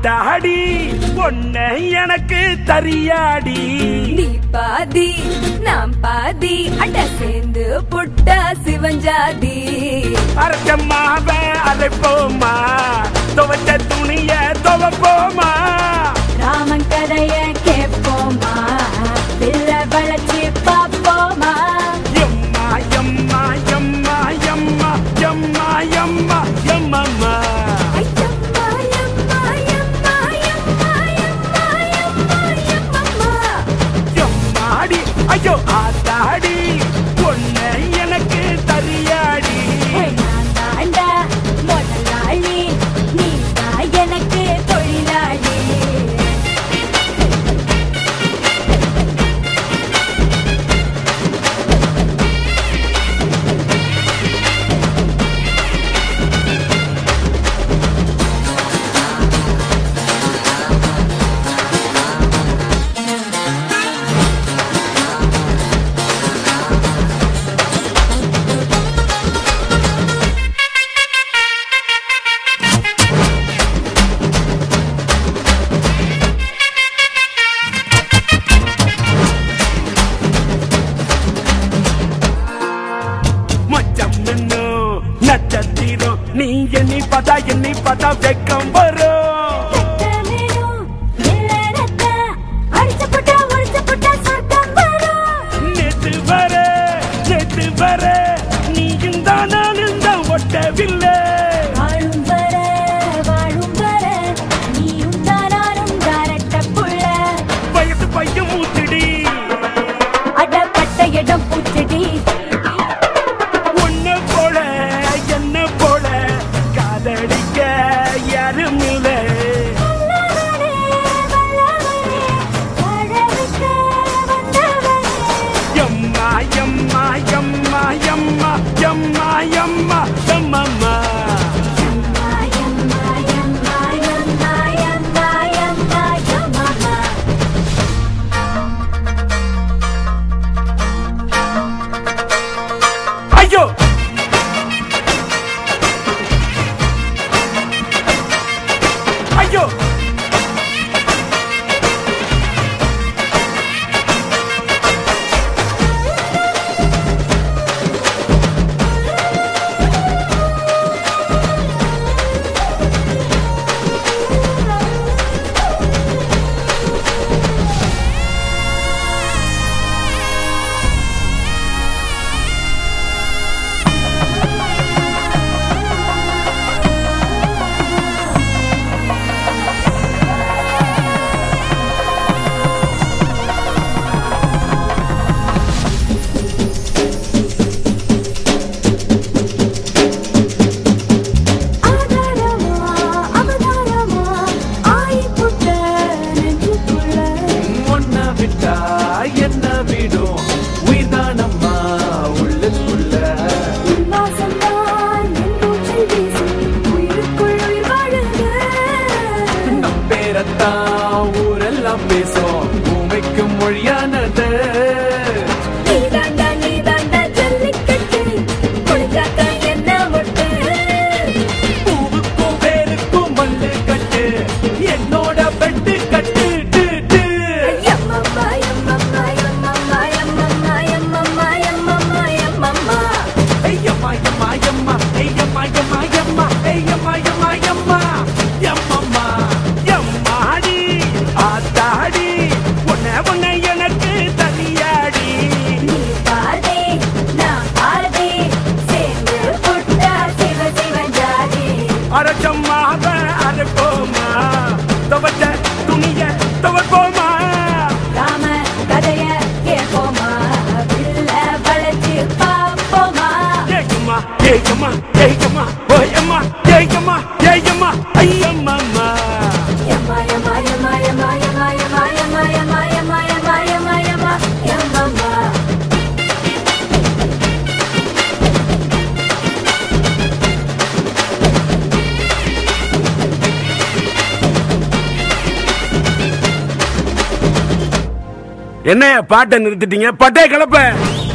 ஆத்தாடி பொண்ண எனக்கு தரியாடி நீ பாதி நாம் பாதி அட சேர்ந்து புட்டா சிவஞ்சாதி அரைச்ச மாவ அரைப்போமா துவைச்ச துணிய துவப்போமா ராமன் கதைய கேட்போமா பிள்ளை வளர்ச்சி பாப்போமா எம்மா எம்மா எம்மா எம்மா எம்மா எம்மா எம்மம்மா ஐயம்மா, எம்மா, எம்மா, எம்மா, எம்மா, எம்மா, எம்மம்மா. எம்மாடி ஐயோ ஆத்தாடி பொண்ண எனக்கு தரியாடி ஏய், நான் தாண்டா முதலாளி, நீ தான் எனக்கு தொழிலாளி மச்சம் இன்னும் நட்சத்திரம் நீ எண்ணி பார்த்தா எண்ணி பார்த்தா வெக்கம் வரும் ரத்தமேனும் இல்லறத்த, அடிச்சு புட்டா, ஒழிச்சு புட்டா சொர்க்கம் வரும். நேத்து வர நேத்து வர நீயும் தான் நானும் தான் ஒட்டவில்லை வாழும் வர, வாழும் வர, நீயும் தான் நானும் தாரட்ட புள்ள. வயசு பையன் மூச்சுடி அடப்பட்ட இடம் பூச்செடி உன்னை போல என்ன போல காதடிக்க யாரும் இல்லை வல்லவனே, வல்லவனே, வாழ வைக்க வந்தவனே. எம்மா எம்மா எம்மா எம்மா எம்மா எம்மா எம்மம்மா எம்மா, எம்மா, எம்மா, எம்மா, எம்மா, எம்மா, எம்மம்மா. ஐயோ ஐயோ ஆதாரமா, அவதாரமா, ஆயிப்புட்ட நெஞ்சுக்குள்ள. ஒன்ன விட்டா என்ன விடும் உயிர்தானம்மா உள்ளுக்குள்ள உன் வாசம்தான் என் மூச்சில் வீசும், உயிருக்குள் உயிர் வாழுது. நம் பேரத்தான் ஊரெல்லாம் பேசும் பூமிக்கும் மொழியானது நீதாண்டா, நீதாண்டா ஜல்லிக்கட்டு, குளிச்சாத்தான் என்ன மொட்டு. பூவுக்கும் வேருக்கும் மல்லு கட்டு என்னோட பெட்டு கட்டு டு, டு. எம்மம்மா, எம்மம்மா, எம்மம்மா, எம்மம்மா, எம்மம்மா, எம்மம்மா, எம்மம்மா. ஐயம்மா, எம்மா, எம்மா, ஐயம்மா, எம்மா, எம்மா, ஐயம்மா, எம்மா, எம்மா, எம்மம்மா. எம்மாடி ஆத்தாடி உன்னை உன்னை எனக்கு தனியாடி நீ பாதி, நான் பாதி, சேர்ந்து புட்டா சிவ சிவன் ஜாதி. அரைச்சம்மாவ அரைப்போமா துவைச்ச துணிய துவைப்போமா ராம கதைய கேட்போமா பிள்ளை வளைச்சு பாப்போமா ஏயம்மா ஏயம்மா ஏயம்மா ஓயம்மா ஏயம்மா ஏயம்மா ஐயம்மம்மா எம்மா எம்மா எம்மா எம்மா எம்மா எம்மா எம்மா எம்மா எம்மா எம்மா எம்மா எம்மா எம்மம்மா என்ன பாட்டை நிறுத்திட்டீங்க பட்டே கிளப்ப